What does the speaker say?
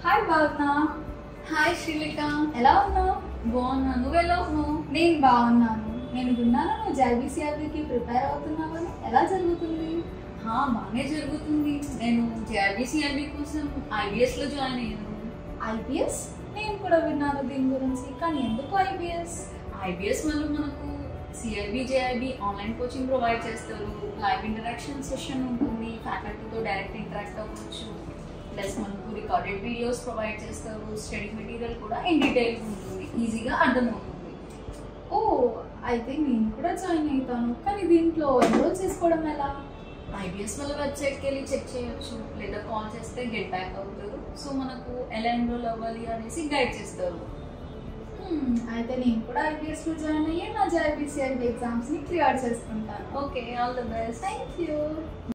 hi భావన hi శ్రీలిక ఎలా ఉన్నావు బాగున్నా నువ్వెలా ఉన్నావు నేను బాగున్నాను నేను విన్నాను నువ్వు జైబీసీఆర్బీకి ప్రిపేర్ అవుతున్నావని ఎలా జరుగుతుంది హా, బాగానే జరుగుతుంది నేను జేఆర్బీసీఆర్బీ కోసం ఐబిఎస్ లో జాయిన్ అయ్యాను ఐబిఎస్ నేను కూడా విన్నాను దీని గురించి కానీ ఎందుకు ఐబిఎస్ ఐబిఎస్ వల్ల మనకు CRB JRB online coaching provide చేస్తారు లైవ్ ఇంటరాక్షన్ సెషన్ ఉంటుంది ఫ్యాకల్టీతో డైరెక్ట్ ఇంటరాక్ట్ అవ్వచ్చు ప్లస్ మనకు రికార్డెడ్ వీడియోస్ ప్రొవైడ్ చేస్తారు స్టడీ మెటీరియల్ కూడా ఇన్ డీటెయిల్ ఉంటుంది ఈజీగా అర్థమవుతుంది ఓ అయితే నేను కూడా జాయిన్ అవుతాను కానీ దీంట్లో ఎన్రోల్ చేసుకోవడం ఎలా ఐబిఎస్ వల్ల వెబ్సైట్కి వెళ్ళి చెక్ చేయొచ్చు లేదా కాల్ చేస్తే గెట్ బ్యాక్ అవుతారు సో మనకు ఎలా ఎన్రోల్ అవ్వాలి అనేసి గైడ్ చేస్తారు Hmm, అయితే నేను కూడా ఐబిఎస్లో జాయిన్ అయ్యి నా జైబీసీఆర్బీ ఎగ్జామ్స్ని క్లియర్ చేసుకుంటాను okay all the best thank you